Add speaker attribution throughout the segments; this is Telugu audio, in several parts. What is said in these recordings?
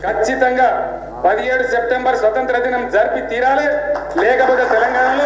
Speaker 1: ఖచ్చితంగా పదిహేడు సెప్టెంబర్ స్వతంత్ర దినం జరిపి తీరాలి లేకపోతే తెలంగాణలో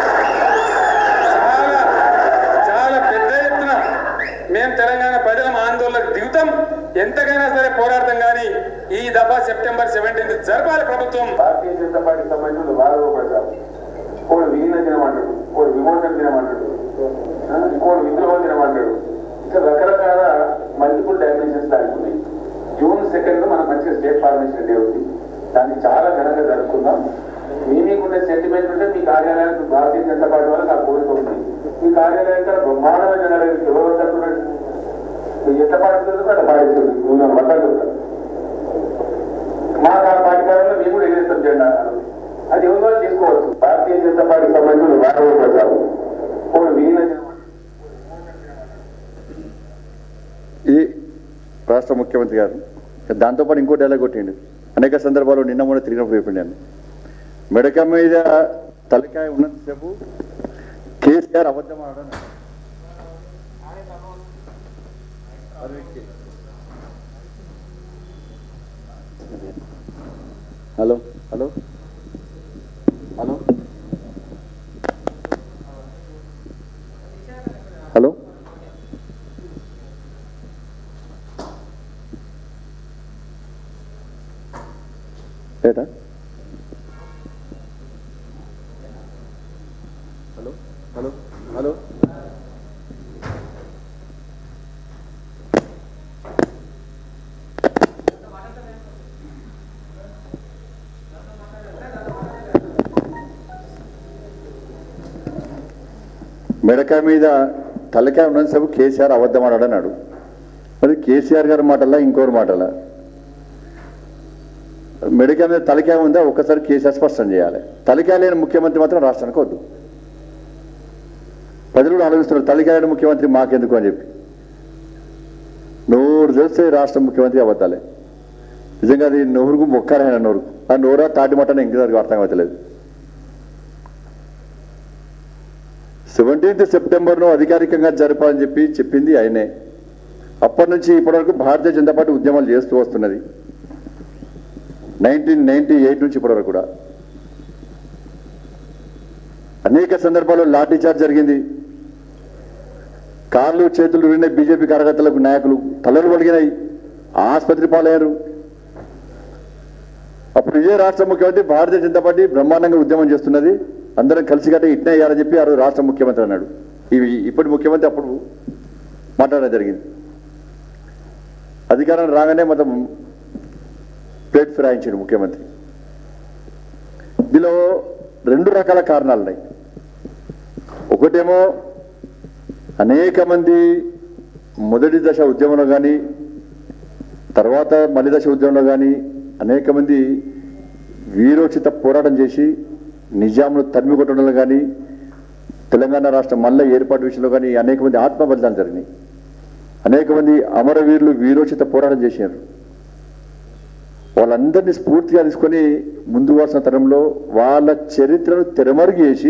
Speaker 1: చాలా చాలా పెద్ద ఎత్తున మేము తెలంగాణ ప్రజలం ఆందోళనకు దిగుతాం ఎంతకైనా సరే పోరాడతాం కానీ ఈ దఫా సెప్టెంబర్ సెవెంటీన్త్ జరపాలి ప్రభుత్వం
Speaker 2: భారతీయ జనతా పార్టీ సంబంధించిన వారు పడతారు ఇంకోటి విలీన దినమంటాడు ఇంకోటి విమోచన దినమంటాడు ఆ, ఇంకోటి విద్రోహ దినమంటాడు ఇట్లా రకరకాల మల్టిపుల్ డైమెన్షన్స్ దానికి ఉన్నాయి జూన్ సెకండ్ మన మంచిగా స్టేట్ ఫార్మేషన్ డే ఉంది దాన్ని చాలా ఘనంగా జరుపుకుందాం మీ మీకుండే సెంటిమెంట్ ఉంటే మీ కార్యాలయానికి భారతీయ జనతా పార్టీ వాళ్ళకి ఆ కోరిక ఉంది మీ కార్యాలయం కూడా బ్రహ్మాండమైన జనాలు ఎవరు వద్దనుకున్నాడు మీరు ఎంత పాటిస్తుంది అట్లా పాటిస్తుంది నువ్వు వద్దలు మా పార్టీ కార్యాలయంలో మేము కూడా ఎగరేస్తాం జెండా అది ఎవరి వాళ్ళు తీసుకోవచ్చు భారతీయ జనతా పార్టీకి సంబంధించిన వారు పడతారు ఇప్పుడు విలీన
Speaker 3: ఈ రాష్ట్ర ముఖ్యమంత్రి గారు దాంతోపాటు ఇంకో డైలాగ్ కొట్టిండు అనేక సందర్భాల్లో నిన్న మొన్న తిరిగినప్పుడు చెప్పిండాను మెడక మీద తలకాయ ఉన్నంతసేపు కేసీఆర్ అబద్ధం ఆడడం హలో హలో హలో హలో ఏటా హలో హలో హలో మెడకాయ మీద తలకాయ ఉన్నంతసేపు కేసీఆర్ అబద్ధం ఆడాడు అన్నాడు మరి కేసీఆర్ గారి మాటలా ఇంకోరి మాటలా మెడికల్ మీద తలకాయ ఉందా ఒక్కసారి కేసీఆర్ స్పష్టం చేయాలి తలకాయ లేని ముఖ్యమంత్రి మాత్రం రాష్ట్రానికి వద్దు ప్రజలు కూడా ఆలోచిస్తున్నారు తలకాయ లేని ముఖ్యమంత్రి మాకెందుకు అని చెప్పి నోరు తెలిస్తే రాష్ట్ర ముఖ్యమంత్రి అబద్ధాలే నిజంగా అది నోరుకు మొక్కారైన నోరు ఆ నోరా తాటి మట్టని ఇంకసారికి అర్థం అవుతలేదు సెవెంటీన్త్ సెప్టెంబర్ను అధికారికంగా జరపాలని చెప్పి చెప్పింది ఆయనే అప్పటి నుంచి ఇప్పటివరకు భారతీయ జనతా పార్టీ ఉద్యమాలు చేస్తూ వస్తున్నది నైన్టీన్ నైన్టీ ఎయిట్ నుంచి ఇప్పటివరకు కూడా అనేక సందర్భాల్లో లాఠీ చార్జ్ జరిగింది కార్లు చేతులు విన్న బీజేపీ కార్యకర్తలకు నాయకులు తలలు పలిగినాయి ఆసుపత్రి పాలయ్యారు అప్పుడు ఇదే రాష్ట్ర ముఖ్యమంత్రి భారతీయ జనతా పార్టీ బ్రహ్మాండంగా ఉద్యమం చేస్తున్నది అందరం కలిసికట్టే ఇట్నే అయ్యారని చెప్పి ఆ రోజు రాష్ట్ర ముఖ్యమంత్రి అన్నాడు ఇవి ఇప్పటి ముఖ్యమంత్రి అప్పుడు మాట్లాడడం జరిగింది అధికారం రాగానే మొత్తం ప్లేట్ ఫిరాయించాడు ముఖ్యమంత్రి ఇందులో రెండు రకాల కారణాలు ఉన్నాయి ఒకటేమో అనేక మంది మొదటి దశ ఉద్యమంలో కానీ తర్వాత మలి దశ ఉద్యమంలో కానీ అనేక మంది వీరోచిత పోరాటం చేసి నిజాంను తరిమి కొట్టడంలో కానీ తెలంగాణ రాష్ట్రం మళ్ళీ ఏర్పాటు విషయంలో కానీ అనేక మంది ఆత్మ బలిదానం జరిగినాయి అనేక మంది అమరవీరులు వీరోచిత పోరాటం చేశారు వాళ్ళందరినీ స్ఫూర్తిగా తీసుకొని ముందు వరుస తరంలో వాళ్ళ చరిత్రను తెరమరుగు చేసి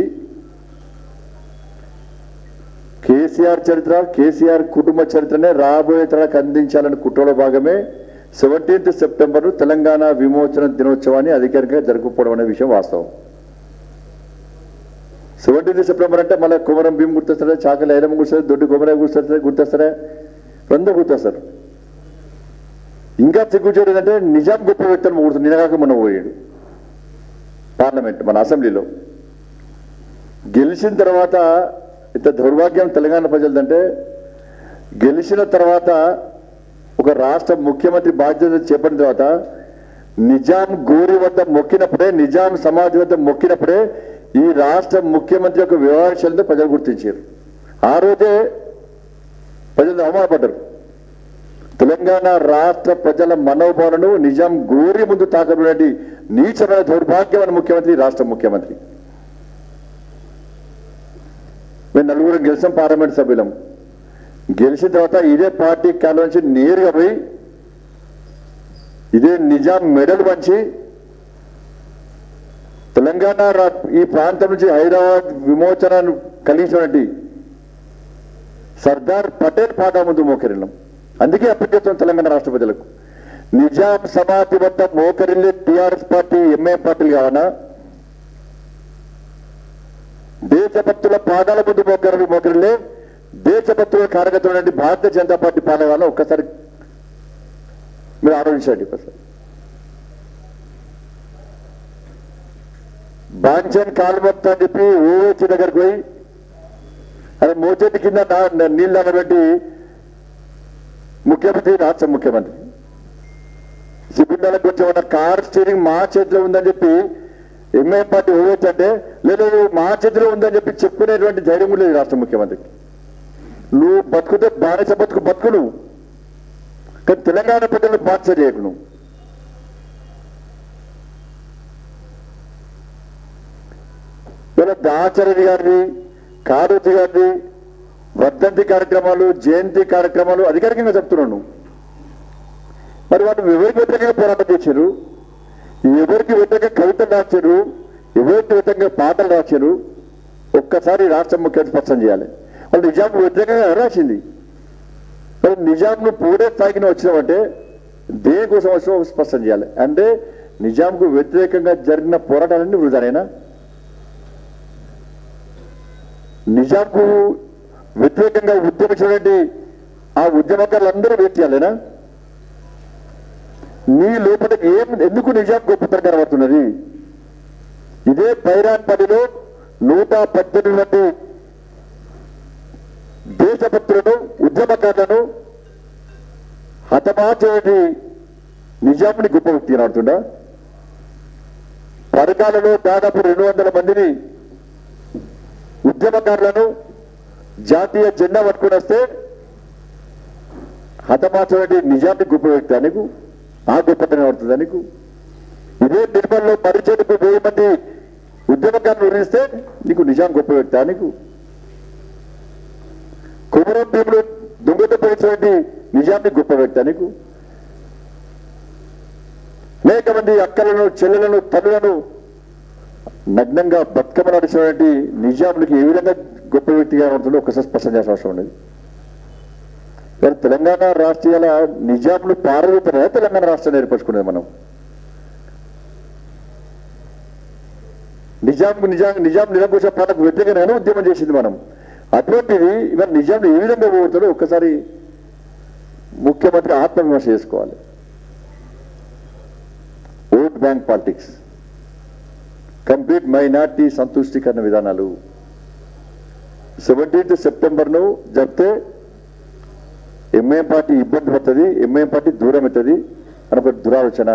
Speaker 3: కేసీఆర్ చరిత్ర కేసీఆర్ కుటుంబ చరిత్రనే రాబోయే తరాలకు అందించాలని కుట్రలో భాగమే సెవెంటీన్త్ సెప్టెంబర్ తెలంగాణ విమోచన దినోత్సవాన్ని అధికారికంగా జరుపుకోవడం అనే విషయం వాస్తవం సెవెంటీన్త్ సెప్టెంబర్ అంటే మళ్ళీ కుమరం భీం గుర్తొస్తారా చాకలి ఐలమ్మ గుర్తొస్తారు దొడ్డి కుమరం గుర్తొస్తారా గుర్తొస్తారా అందరూ గుర్తొస్తారు ఇంకా సిగ్గుచేడు ఏంటంటే నిజాం గొప్ప వ్యక్తులను మూడుతుంది నినగాక మొన్న పోయాడు పార్లమెంట్ మన అసెంబ్లీలో గెలిచిన తర్వాత ఇంత దౌర్భాగ్యం తెలంగాణ ప్రజలదంటే గెలిచిన తర్వాత ఒక రాష్ట్ర ముఖ్యమంత్రి బాధ్యత చేపట్టిన తర్వాత నిజాం గోరి వద్ద మొక్కినప్పుడే నిజాం సమాజ్ వద్ద మొక్కినప్పుడే ఈ రాష్ట్ర ముఖ్యమంత్రి యొక్క వ్యవహారాలతో ప్రజలు గుర్తించారు ఆ రోజే ప్రజలు అవమానపడ్డారు తెలంగాణ రాష్ట్ర ప్రజల మనోభావాలను నిజాం గోరి ముందు తాకబడినటువంటి నీచమైన దౌర్భాగ్యమైన ముఖ్యమంత్రి రాష్ట్ర ముఖ్యమంత్రి మేము నలుగురు గెలిచాం పార్లమెంట్ సభ్యులం గెలిచిన తర్వాత ఇదే పార్టీ కాలం నుంచి నేరుగా పోయి ఇదే నిజాం మెడల్ పంచి తెలంగాణ రా- ఈ ప్రాంతం నుంచి హైదరాబాద్ విమోచనను కలిగించినటువంటి సర్దార్ పటేల్ పాట ముందు మోకరిల్లం అందుకే అప్పటికేస్తాం తెలంగాణ రాష్ట్ర ప్రజలకు నిజాం సమాధి వద్ద మోకరిల్లే టిఆర్ఎస్ పార్టీ ఎంఏ పార్టీలు కావనా దేశభక్తుల పాదాల ముందు మోకరు మోకరిల్లే దేశభక్తుల కార్యకర్తలు భారతీయ జనతా పార్టీ పాలన వల్ల ఒక్కసారి మీరు ఆలోచించండి ఒకసారి బాంచన్ కాలుమొత్త అని చెప్పి ఓవచ్చి దగ్గరికి పోయి అది మోచేతి కింద నా- నీళ్ళు అనబెట్టి ముఖ్యమంత్రి రాష్ట్ర ముఖ్యమంత్రి సిగ్గుండాలకు వచ్చే కార్ స్టీరింగ్ మా చేతిలో ఉందని చెప్పి ఎంఐఎం పార్టీ ఓవచ్చు అంటే లేదు మా చేతిలో ఉందని చెప్పి చెప్పుకునేటువంటి ధైర్యం కూడా లేదు రాష్ట్ర ముఖ్యమంత్రికి నువ్వు బతుకుతే బానిస బతుకు బతుకు నువ్వు కానీ తెలంగాణ ప్రజలను బాధ్యత చేయకు నువ్వు ఇలా దాచరథి గారిని కారుతి గారిని వర్ధంతి కార్యక్రమాలు జయంతి కార్యక్రమాలు అధికారికంగా చెప్తున్నాను నువ్వు. మరి వాళ్ళు ఎవరికి వ్యతిరేకంగా పోరాటం చేశారు ఎవరికి వ్యతిరేకంగా కవితలు రాశారు ఎవరికి వ్యతిరేకంగా పాటలు రాశారు ఒక్కసారి రాష్ట్ర ముఖ్యమంత్రి స్పష్టం చేయాలి వాళ్ళు నిజాం వ్యతిరేకంగా రాసింది మరి నిజాంను పూడే స్థాయికి నువ్వు వచ్చినావంటే దేనికోసం వచ్చినావు స్పష్టం చేయాలి అంటే నిజాంకు వ్యతిరేకంగా జరిగిన పోరాటాలన్నీ వృధానేనా నిజాంకు వ్యతిరేకంగా ఉద్యమించినటువంటి ఆ ఉద్యమకారులందరూ వెయిట్ చేయాలేనా నీ లోపల ఏం ఎందుకు నిజాం గొప్పతనం కనబడుతున్నది ఇదే పైరాన్పల్లిలో నూట పద్దెనిమిది మంది దేశభక్తులను ఉద్యమకారులను హతమార్చేటి నిజాంని గొప్ప వ్యక్తి కనబడుతుందా పరకాలలో దాదాపు రెండు వందల మందిని ఉద్యమకారులను జాతీయ జెండా పట్టుకుని వస్తే హతమార్చినటువంటి నిజాన్ని గొప్ప వ్యక్తి నీకు ఆ గొప్పతనం పడుతుందా నీకు ఇదే నిర్మల్లో పరిచయకు వెయ్యి మంది ఉద్యమకారులు ఉరిస్తే నీకు నిజాం గొప్ప వ్యక్తి నీకు కుమరం భీములు దొంగత పోయినటువంటి నిజాన్ని గొప్ప వ్యక్తి నీకు అనేక మంది అక్కలను చెల్లెలను తల్లులను నగ్నంగా బతుకమ్మ నడిచినటువంటి నిజాములకి ఏ విధంగా గొప్ప వ్యక్తిగా ఉంటుందో ఒకసారి స్పష్టం చేసిన అవసరం ఉన్నది మరి తెలంగాణ రాష్ట్రీయాల నిజాములు పారవేతనే తెలంగాణ రాష్ట్రాన్ని ఏర్పరచుకునేది మనం నిజాం నిజాం నిజాం నిరంకుశ పాలనకు వ్యతిరేకంగానే ఉద్యమం చేసింది మనం అటువంటిది ఇవాళ నిజాంలు ఏ విధంగా పోతాడో ఒక్కసారి ముఖ్యమంత్రి ఆత్మవిమర్శ చేసుకోవాలి vote bank politics complete minority సంతుష్టీకరణ విధానాలు సెవెంటీన్త్ సెప్టెంబర్ను జరిపితే ఎంఐఎం పార్టీ ఇబ్బంది పడుతుంది ఎంఐఎం పార్టీ దూరం అవుతుంది అని ఒక దురాలోచన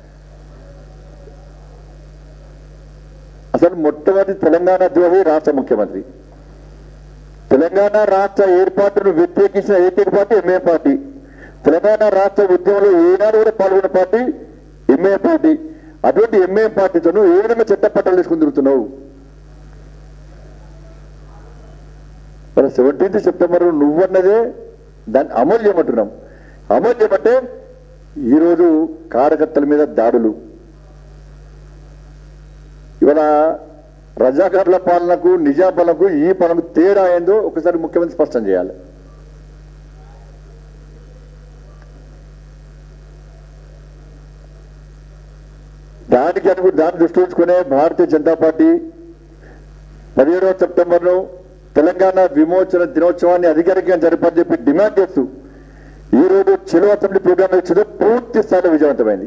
Speaker 3: అసలు మొట్టమొదటి తెలంగాణ ద్రోహి రాష్ట్ర ముఖ్యమంత్రి తెలంగాణ రాష్ట్ర ఏర్పాటును వ్యతిరేకించిన ఏకైక పార్టీ ఎంఐఎం పార్టీ తెలంగాణ రాష్ట్ర ఉద్యమంలో ఏనాడు కూడా పాల్గొన్న పార్టీ ఎంఐఎం పార్టీ అటువంటి ఎంఐఎం పార్టీతో నువ్వు ఏ విధంగా చట్ట పట్టాలు తీసుకుని తిరుగుతున్నావు మరి సెవెంటీన్త్ సెప్టెంబర్ నువ్వన్నదే దాన్ని అమలు చేయమంటున్నాం అమలు చేయమంటే ఈరోజు కార్యకర్తల మీద దాడులు ఇవాళ రజాకారుల పాలనకు నిజాం పాలనకు ఈ పాలనకు తేడా ఏందో ఒకసారి ముఖ్యమంత్రి స్పష్టం చేయాలి దానికి అనుకు దాన్ని దృష్టి ఉంచుకునే భారతీయ జనతా పార్టీ పదిహేడవ సెప్టెంబర్ను తెలంగాణ విమోచన దినోత్సవాన్ని అధికారికంగా జరపాలని చెప్పి డిమాండ్ చేస్తూ ఈ రోజు చెలో అసెంబ్లీ ప్రోగ్రాం ఇచ్చిందో పూర్తి స్థాయిలో విజయవంతమైంది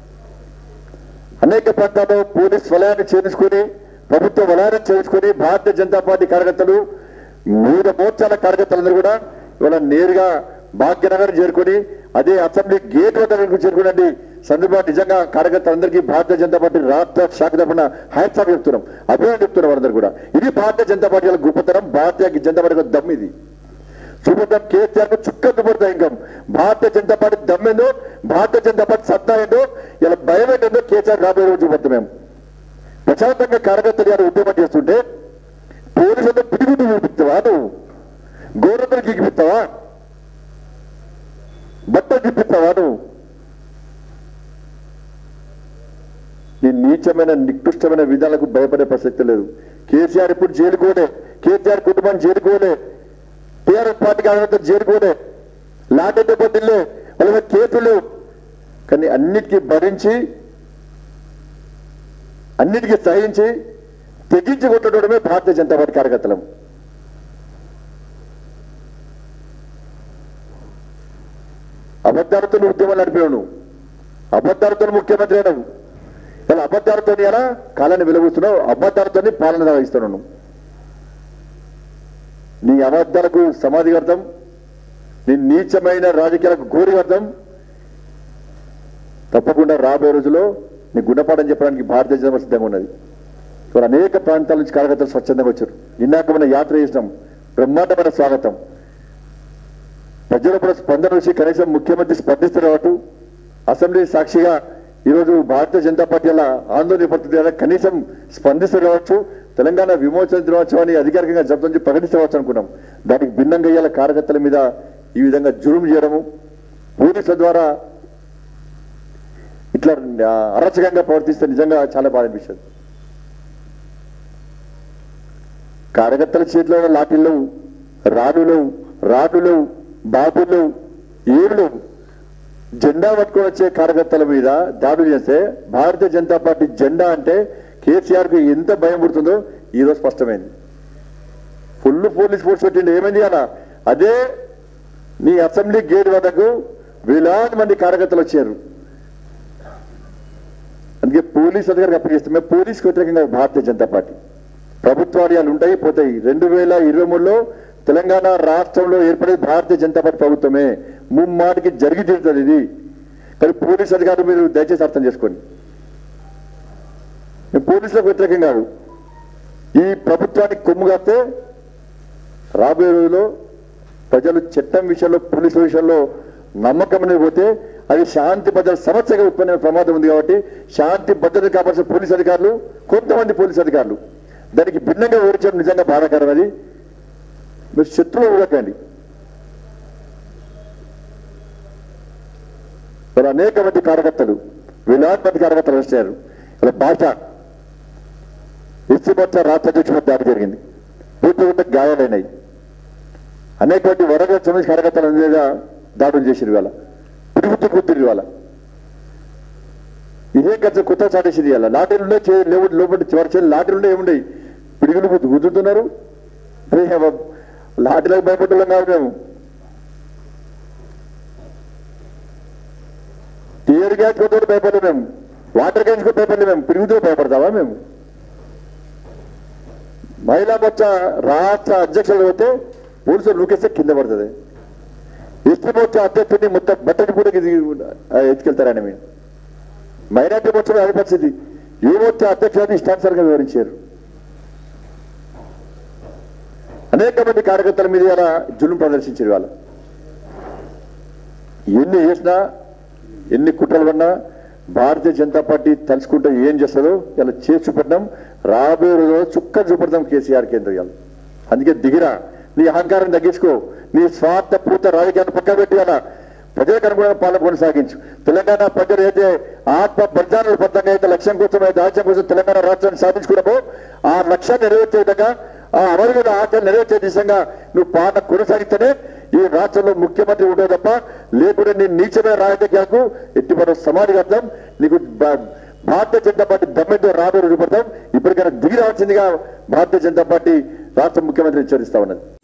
Speaker 3: అనేక ప్రాంతాల్లో పోలీస్ వలయాన్ని చేర్చుకుని ప్రభుత్వ వలయాన్ని చేర్చుకుని భారతీయ జనతా పార్టీ కార్యకర్తలు వివిధ మోర్చాల కార్యకర్తలందరూ కూడా ఇవాళ నేరుగా భాగ్యనగర్ చేరుకొని అదే అసెంబ్లీ గేట్ వద్దకు చేరుకునండి సందర్భంగా నిజంగా కార్యకర్తలందరికీ భారతీయ జనతా పార్టీ రాష్ట్ర శాఖ తరఫున హైట్సాప్ చెప్తున్నాం అభినందన చెప్తున్నాం వారందరూ కూడా ఇది భారతీయ జనతా పార్టీ వాళ్ళ గొప్పతనం భారతీయ జనతా పార్టీ యొక్క దమ్ ఇది చూపుతాం కేసీఆర్ కు చుక్క పడతాయి ఇంకా భారతీయ జనతా పార్టీ దమ్మేందో భారతీయ జనతా పార్టీ సత్తా ఏందో ఇలా భయం ఏంటో కేసీఆర్ రాబోయే రోజు చూపడతాం మేము ప్రశాంతంగా కార్యకర్తలు గారు ఉద్యమం చేస్తుంటే పోలీసులతో పిడిగుడ్డు చూపిస్తావా నువ్వు గోరంతలు గీకిపిస్తావా బట్టలు చూపిస్తావా నువ్వు నీ నీచమైన నికృష్టమైన విధాలకు భయపడే ప్రసక్తి లేదు కేసీఆర్ ఇప్పుడు జైలుకోలే కేసీఆర్ కుటుంబం జైలుకోలే టీఆర్ఎస్ పార్టీ కార్యకర్తలు జైలుకోలే లాటెడ్ పట్టిల్లే వాళ్ళ మీద కేసులు కానీ అన్నిటికీ భరించి అన్నిటికీ సహించి తెగించి కొట్టడమే భారతీయ జనతా పార్టీ కార్యకర్తలం అబద్ధాలతో నువ్వు ఉద్యమాలు నడిపావు నువ్వు అబద్ధాలతో ముఖ్యమంత్రి అయినావు ఇలా అబద్ధాలతో ఎలా కాలాన్ని వెలుగుతున్నావు అబద్ధాలతో పాలన సాగిస్తున్నావు నువ్వు నీ అబద్ధాలకు సమాధి అర్థం నీ నీచమైన రాజకీయాలకు గోరి అర్థం తప్పకుండా రాబోయే రోజుల్లో నీ గుణపాఠం చెప్పడానికి భారతీయ జనతా పార్టీ సిద్ధంగా ఉన్నది ఇవాళ అనేక ప్రాంతాల నుంచి కార్యకర్తలు స్వచ్ఛందంగా వచ్చారు ఇందాక మన యాత్ర చేసినాం బ్రహ్మాండమైన స్వాగతం ప్రజలు కూడా స్పందన వచ్చి కనీసం ముఖ్యమంత్రి స్పందిస్తారు కాబట్టి అసెంబ్లీ సాక్షిగా ఈరోజు భారతీయ జనతా పార్టీ అలా ఆందోళన పడుతుంది కదా కనీసం స్పందిస్తారు కావచ్చు తెలంగాణ విమోచన దినోత్సవాన్ని అధికారికంగా జబ్దం చేసి ప్రకటించవచ్చు అనుకున్నాం దానికి భిన్నంగా ఇవాళ కార్యకర్తల మీద ఈ విధంగా జులుం చేయడము పోలీసుల ద్వారా ఇట్లా ఆ, అరచకంగా ప్రవర్తిస్తే నిజంగా చాలా బాధ అనిపిస్తుంది కార్యకర్తల చేతిలో ఉన్న లాఠీలు లేవు రాళ్ళు లేవు రాళ్ళు లేవు బాబులు లేవు ఏమి లేవు జెండా పట్టుకొని వచ్చే కార్యకర్తల మీద దాడులు చేస్తే భారతీయ జనతా పార్టీ జెండా అంటే కేసీఆర్ కు ఎంత భయం పుడుతుందో ఈరోజు స్పష్టమైంది ఫుల్ పోలీస్ ఫోర్స్ పెట్టిండు ఏమైంది అలా అదే నీ అసెంబ్లీ గేట్ వద్దకు వేలాది మంది కార్యకర్తలు వచ్చారు అందుకే పోలీస్ అధికారికి అప్పగిస్తే మేము పోలీస్కి వ్యతిరేకంగా భారతీయ జనతా పార్టీ ప్రభుత్వాలయాలు ఉంటాయి పోతాయి రెండు వేల ఇరవై మూడులో తెలంగాణ రాష్ట్రంలో ఏర్పడేది భారతీయ జనతా పార్టీ ప్రభుత్వమే ముమ్మాటికి జరిగి తీరుతుంది ఇది కానీ పోలీస్ అధికారులు మీరు దయచేసి అర్థం చేసుకోండి మేము పోలీసులకు వ్యతిరేకం కాదు ఈ ప్రభుత్వానికి కొమ్ము కాస్తే రాబోయే రోజుల్లో ప్రజలు చట్టం విషయంలో పోలీసుల విషయంలో నమ్మకం అనేది పోతే అది శాంతి భద్రత సమస్యగా ఉత్పన్న ప్రమాదం ఉంది కాబట్టి శాంతి భద్రత కాపాల్సిన పోలీసు అధికారులు కొంతమంది పోలీసు అధికారులు దానికి భిన్నంగా వివరించడం నిజంగా బాధాకరం అది మీరు శత్రువు ఊరకండి మరి అనేక మంది కార్యకర్తలు వేలాది మంది కార్యకర్తలు వచ్చారు ఇలా భాష ఎస్సీ మోర్చా రాష్ట్ర అధ్యక్షుడు దాడి జరిగింది పూర్తి ఉంటే గాయాలైనాయి అనేక మంది వరద సంబంధించిన కార్యకర్తల మీద దాడులు చేసిరు ఇవాళ తిరుగుతూ కూతురు ఇవాళ ఇదే ఖర్చు కొత్త చాటేసింది ఇవాళ లాటరీలు ఉండే చే- లేవు లోపల చివరి చేయాలి లాటరీలు ఉండే ఏముండే పిడుగులు గుద్దు గుద్దుతున్నారు అరే హే బాబు, లాటరీలకు భయపడ్డం కాదు మేము టీయర్ గ్యాస్ కొట్టు భయపడలేము మేము వాటర్ గ్యాస్ కూడా భయపడలేము మేము పిరుగుతూ భయపడతావా మేము మహిళా మోర్చా రాష్ట్ర అధ్యక్షులు పోతే పోలీసులు నూకేస్తే కింద పడుతుంది ఎస్టీ మోర్చా అధ్యక్షుడిని మొత్తం బట్టని కూడా ఇది ఆ, ఎత్తుకెళ్తారని మీరు మైనార్టీ మోర్చా అదే పరిస్థితి ఏ మోర్చా అధ్యక్షుడిని ఇష్టానుసారంగా వివరించారు అనేక మంది కార్యకర్తల మీద ఇలా జులుం ప్రదర్శించారు వాళ్ళు ఎన్ని చేసినా ఎన్ని కుట్రలు పడినా భారతీయ జనతా పార్టీ తలుచుకుంటే ఏం చేస్తుందో ఇలా చేసి చూపెట్టినాం రాబోయే రోజుల్లో చుక్క చూపెడతాం కేసీఆర్ కేంద్ర ఇవాళ అందుకే దిగిరా నీ అహంకారం తగ్గించుకో నీ స్వార్థ పూర్త రాజకీయాన్ని పక్క పెట్టి అలా ప్రజలకు అనుగుణంగా పాలన కొనసాగించు తెలంగాణ ప్రజలు అయితే ఆత్మ బలిదానాలు బద్దంగా అయితే లక్ష్యం కోసం అయితే రాజ్యం కోసం తెలంగాణ రాష్ట్రాన్ని సాధించుకున్నామో ఆ లక్ష్యాన్ని నెరవేర్చే విధంగా ఆ అమరుల ఆటలు నెరవేర్చే దిశగా నువ్వు పాలన కొనసాగితేనే ఈ రాష్ట్రంలో ముఖ్యమంత్రి ఉంటే తప్ప లేకుంటే నీ నీచమైన రాజకీయాలకు ఎట్టిపడ సమాధి అర్థం నీకు బ- భారతీయ జనతా పార్టీ దమ్మెంతో రాబోయే రోజు పడతాం ఇప్పటికైనా దిగి రావాల్సిందిగా భారతీయ జనతా పార్టీ రాష్ట్ర ముఖ్యమంత్రి హెచ్చరిస్తా ఉన్నది